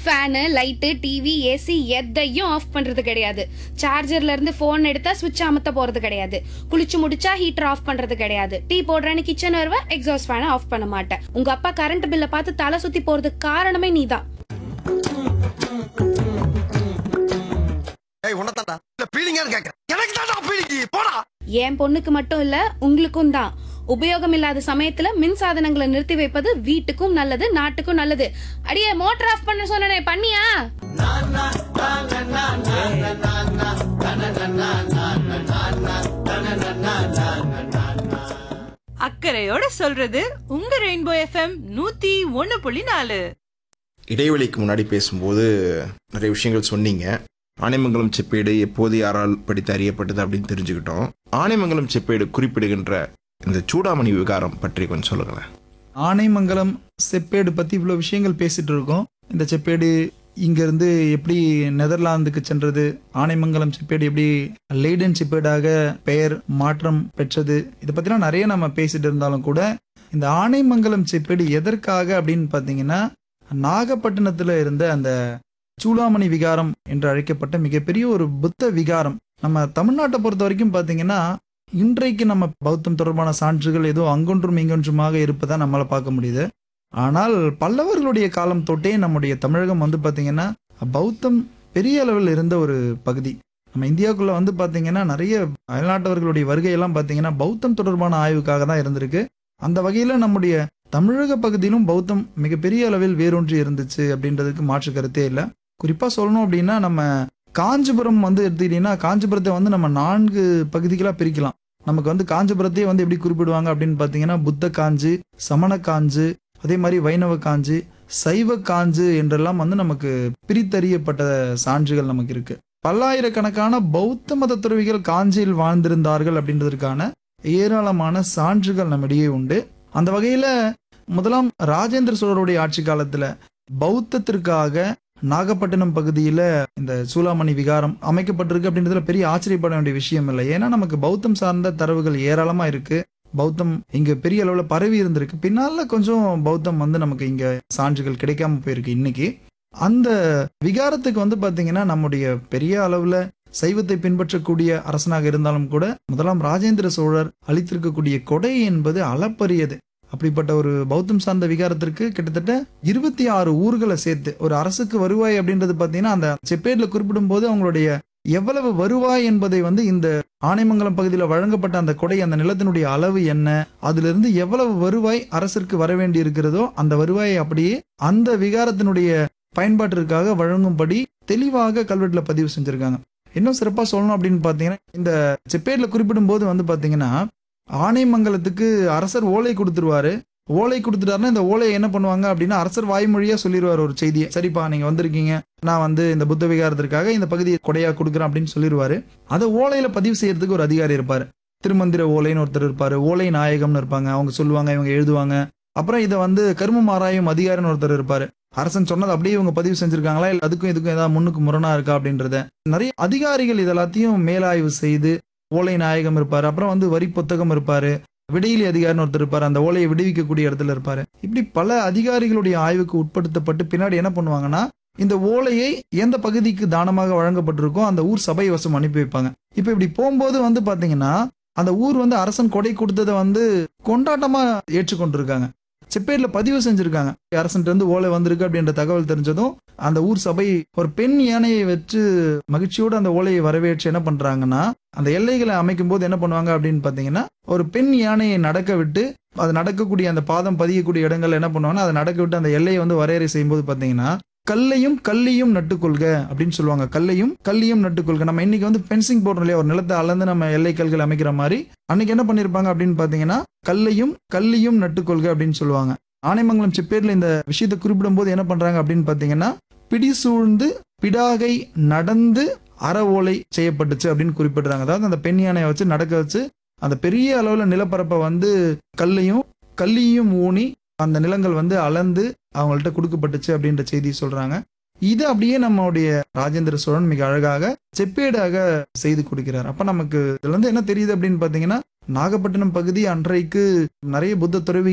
fan light TV AC எதையும் off பண்றது கிடையாது சார்ஜர்ல இருந்து போன் எடுத்தா சுவிட்ச் அமுத்த போறது கிடையாது குளிச்சு முடிச்சா ஹீட்டர் ஆஃப் பண்றது கிடையாது டீ போடுறேன்னு கிச்சன் வருவ எக்ஸாஸ்ட் ஃபேனை ஆஃப் பண்ண மாட்டேன் உங்க அப்பா கரண்ட் பில்லை பார்த்து தலை சுத்தி போறதுக்கு காரணமே நீதான் ஏய் உன்னதாடா இல்ல பீலிங்கான்னு கேக்குறேன் எனக்கு தான்டா பீலிங் போடா என் பொண்ணுக்கு மட்டும் இல்ல உங்களுக்கும் தான் உபயோகம் இல்லாத சமயத்துல மின் சாதனங்களை நிறுத்தி வைப்பது வீட்டுக்கும் நல்லது நாட்டுக்கும் நல்லது அடியே மோட்டர் ஆஃப் பண்ண சொன்னனே பண்ணியா அக்கறையோட சொல்றது உங்க ரெயின்போ எஃப்எம் நூத்தி ஒன்னு புள்ளி நாலு இடைவெளிக்கு முன்னாடி பேசும்போது நிறைய விஷயங்கள் சொன்னீங்க ஆனைமங்கலம் செப்பேடு எப்போது யாரால் படித்து அறியப்பட்டது அப்படின்னு தெரிஞ்சுக்கிட்டோம் ஆனைமங்கலம் செப்பேடு குறிப்பிடுகின்ற இந்த சூடாமணி விகாரம் பற்றி கொஞ்சம் சொல்லுங்களேன் ஆனைமங்கலம் செப்பேடு பற்றி இவ்வளோ விஷயங்கள் பேசிட்டு இருக்கோம் இந்த செப்பேடு இங்கேருந்து எப்படி நெதர்லாந்துக்கு சென்றது ஆனைமங்கலம் செப்பேடு எப்படி லெய்டன் செப்பேடாக பெயர் மாற்றம் பெற்றது இதை பற்றிலாம் நிறைய நம்ம பேசிட்டு இருந்தாலும் கூட இந்த ஆனைமங்கலம் செப்பேடு எதற்காக அப்படின்னு பார்த்தீங்கன்னா நாகப்பட்டினத்தில் இருந்த அந்த சூளாமணி விகாரம் என்று அழைக்கப்பட்ட மிகப்பெரிய ஒரு புத்த விகாரம் நம்ம தமிழ்நாட்டை பொறுத்த வரைக்கும் பார்த்தீங்கன்னா இன்றைக்கு நம்ம பௌத்தம் தொடர்பான சான்றுகள் ஏதோ அங்கொன்றும் இங்கொன்றுமாக இருப்பதா நம்மளால பார்க்க முடியுது ஆனால் பல்லவர்களுடைய காலம் தொட்டே நம்முடைய தமிழகம் வந்து பார்த்தீங்கன்னா பௌத்தம் பெரிய அளவில் இருந்த ஒரு பகுதி நம்ம இந்தியாவுக்குள்ள வந்து பார்த்தீங்கன்னா நிறைய அயல்நாட்டவர்களுடைய வருகையெல்லாம் பார்த்தீங்கன்னா பௌத்தம் தொடர்பான ஆய்வுக்காக தான் இருந்திருக்கு அந்த வகையில் நம்முடைய தமிழக பகுதியிலும் பௌத்தம் மிகப்பெரிய அளவில் வேரூன்றி இருந்துச்சு அப்படின்றதுக்கு மாற்று கருத்தே இல்லை குறிப்பாக சொல்லணும் அப்படின்னா நம்ம காஞ்சிபுரம் வந்து எடுத்துக்கிட்டீங்கன்னா காஞ்சிபுரத்தை வந்து நம்ம நான்கு பகுதிகளாக பிரிக்கலாம் நமக்கு வந்து காஞ்சிபுரத்தையே வந்து எப்படி குறிப்பிடுவாங்க அப்படின்னு பார்த்தீங்கன்னா புத்த காஞ்சி சமண காஞ்சு அதே மாதிரி வைணவ காஞ்சி சைவ காஞ்சு என்றெல்லாம் வந்து நமக்கு பிரித்தறியப்பட்ட சான்றுகள் நமக்கு இருக்கு பல்லாயிரக்கணக்கான பௌத்த மத துறவிகள் காஞ்சியில் வாழ்ந்திருந்தார்கள் அப்படின்றதற்கான ஏராளமான சான்றுகள் நம்மிடையே உண்டு அந்த வகையில முதலாம் ராஜேந்திர சோழருடைய ஆட்சி காலத்துல பௌத்தத்திற்காக நாகப்பட்டினம் பகுதியில இந்த சூளாமணி விகாரம் அமைக்கப்பட்டிருக்கு அப்படின்றதுல பெரிய ஆச்சரியப்பட வேண்டிய விஷயம் இல்லை ஏன்னா நமக்கு பௌத்தம் சார்ந்த தரவுகள் ஏராளமா இருக்கு பௌத்தம் இங்க பெரிய அளவுல பரவி இருந்திருக்கு பின்னால கொஞ்சம் பௌத்தம் வந்து நமக்கு இங்க சான்றுகள் கிடைக்காம போயிருக்கு இன்னைக்கு அந்த விகாரத்துக்கு வந்து பாத்தீங்கன்னா நம்முடைய பெரிய அளவுல சைவத்தை பின்பற்றக்கூடிய அரசனாக இருந்தாலும் கூட முதலாம் ராஜேந்திர சோழர் அளித்திருக்கக்கூடிய கொடை என்பது அளப்பரியது அப்படிப்பட்ட ஒரு பௌத்தம் சார்ந்த விகாரத்திற்கு கிட்டத்தட்ட இருபத்தி ஆறு ஊர்களை சேர்த்து ஒரு அரசுக்கு வருவாய் அப்படின்றது பார்த்தீங்கன்னா அந்த செப்பேட்ல குறிப்பிடும் போது அவங்களுடைய எவ்வளவு வருவாய் என்பதை வந்து இந்த ஆனைமங்கலம் பகுதியில் வழங்கப்பட்ட அந்த கொடை அந்த நிலத்தினுடைய அளவு என்ன அதிலிருந்து எவ்வளவு வருவாய் அரசிற்கு வர வேண்டி இருக்கிறதோ அந்த வருவாயை அப்படியே அந்த விகாரத்தினுடைய பயன்பாட்டிற்காக வழங்கும்படி தெளிவாக கல்வெட்டுல பதிவு செஞ்சிருக்காங்க இன்னும் சிறப்பாக சொல்லணும் அப்படின்னு பார்த்தீங்கன்னா இந்த செப்பேட்ல குறிப்பிடும் போது வந்து பார்த்தீங்கன்னா ஆனைமங்கலத்துக்கு அரசர் ஓலை கொடுத்துருவாரு ஓலை கொடுத்துட்டாருன்னா இந்த ஓலையை என்ன பண்ணுவாங்க அப்படின்னா அரசர் வாய்மொழியா சொல்லிடுவார் ஒரு செய்தியை சரிப்பா நீங்க வந்திருக்கீங்க நான் வந்து இந்த புத்த விகாரத்திற்காக இந்த பகுதியை கொடையா கொடுக்குறேன் அப்படின்னு சொல்லிடுவாரு அதை ஓலையில பதிவு செய்யறதுக்கு ஒரு அதிகாரி இருப்பாரு திருமந்திர ஓலைன்னு ஒருத்தர் இருப்பாரு ஓலை நாயகம்னு இருப்பாங்க அவங்க சொல்லுவாங்க இவங்க எழுதுவாங்க அப்புறம் இதை வந்து கருமம் ஆராயும் அதிகாரின்னு ஒருத்தர் இருப்பாரு அரசன் சொன்னது அப்படியே இவங்க பதிவு செஞ்சிருக்காங்களா இல்ல அதுக்கும் இதுக்கும் ஏதாவது முன்னுக்கு முரணா இருக்கா அப்படின்றத நிறைய அதிகாரிகள் இதெல்லாத்தையும் மேலாய்வு செய்து ஓலை நாயகம் இருப்பாரு அப்புறம் வந்து வரி புத்தகம் இருப்பாரு விடையிலி அதிகாரின்னு ஒருத்தர் இருப்பாரு அந்த ஓலையை விடுவிக்கக்கூடிய இடத்துல இருப்பாரு இப்படி பல அதிகாரிகளுடைய ஆய்வுக்கு உட்படுத்தப்பட்டு பின்னாடி என்ன பண்ணுவாங்கன்னா இந்த ஓலையை எந்த பகுதிக்கு தானமாக வழங்கப்பட்டிருக்கோ அந்த ஊர் சபை வசம் அனுப்பி வைப்பாங்க இப்ப இப்படி போகும்போது வந்து பாத்தீங்கன்னா அந்த ஊர் வந்து அரசன் கொடை கொடுத்ததை வந்து கொண்டாட்டமா ஏற்றுக்கொண்டிருக்காங்க செப்பேட்ல பதிவு செஞ்சிருக்காங்க அரசன்ட்டு இருந்து ஓலை வந்திருக்கு அப்படின்ற தகவல் தெரிஞ்சதும் அந்த ஊர் சபை ஒரு பெண் யானையை வச்சு மகிழ்ச்சியோடு அந்த ஓலையை வரவேற்று என்ன பண்றாங்கன்னா அந்த எல்லைகளை அமைக்கும் போது என்ன பண்ணுவாங்க அப்படின்னு பாத்தீங்கன்னா ஒரு பெண் யானையை நடக்க விட்டு அது நடக்கக்கூடிய அந்த பாதம் பதியக்கூடிய இடங்கள் என்ன பண்ணுவாங்கன்னா அதை நடக்க விட்டு அந்த எல்லையை வந்து வரையறை செய்யும்போது பாத்தீங்கன்னா கல்லையும் கல்லியும் நட்டுக்கொள்க அப்படின்னு சொல்லுவாங்க கல்லையும் கல்லியும் நட்டுக்கொள்க நம்ம இன்னைக்கு வந்து ஃபென்சிங் போடுறோம் இல்லையா ஒரு நிலத்தை அளந்து நம்ம எல்லை கல்கள் அமைக்கிற மாதிரி அன்னைக்கு என்ன பண்ணிருப்பாங்க அப்படின்னு பாத்தீங்கன்னா கல்லையும் கல்லியும் நட்டுக்கொள்க அப்படின்னு சொல்லுவாங்க ஆனைமங்கலம் செப்பேர்ல இந்த விஷயத்தை குறிப்பிடும் போது என்ன பண்றாங்க அப்படின்னு பாத்தீங்கன்னா பிடி சூழ்ந்து பிடாகை நடந்து அற ஓலை செய்யப்பட்டுச்சு அப்படின்னு குறிப்பிடுறாங்க அதாவது அந்த பெண் யானையை வச்சு நடக்க வச்சு அந்த பெரிய அளவுல நிலப்பரப்பை வந்து கல்லையும் கல்லியும் ஊனி அந்த நிலங்கள் வந்து அளந்து அவங்கள்ட்ட கொடுக்கப்பட்டுச்சு அப்படின்ற செய்தி சொல்றாங்க இது அப்படியே நம்மளுடைய ராஜேந்திர சோழன் மிக அழகாக செப்பேடாக செய்து கொடுக்கிறார் அப்ப நமக்கு இதுல இருந்து என்ன தெரியுது அப்படின்னு பாத்தீங்கன்னா நாகப்பட்டினம் பகுதி அன்றைக்கு நிறைய புத்த துறவி